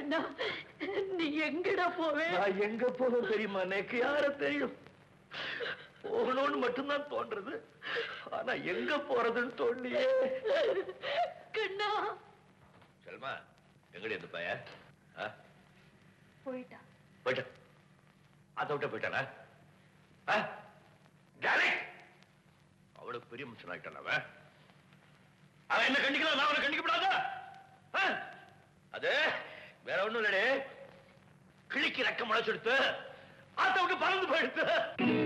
கண்ணா நீ எங்கடா போவே நான் எங்க போகணும் தெரியுமா எனக்கு யார தெரியும் போகணும்னு மட்டும்தான் தோன்றது ஆனா எங்க போறதுன்னு தோண்டியே கண்ணா செல்மா எங்கடி இந்த பையன் ஆ? போயிட்டா போயிட்டான் அதை விட்ட போயிட்டானா ஆ? டாலி! அவ்வளவு பெரிய மனுஷன் ஆயிட்டான் அவன் அவன் என்ன கண்டிக்கலாம் நான் அவனை கண்டிக்கப்படாதா ஆ? அது வேற ஒண்ணும் இல்லடே கிழிக்கு ரக்கம் முளைச்செடுத்து ஆத்த விட்டு பறந்து போயிடுத்து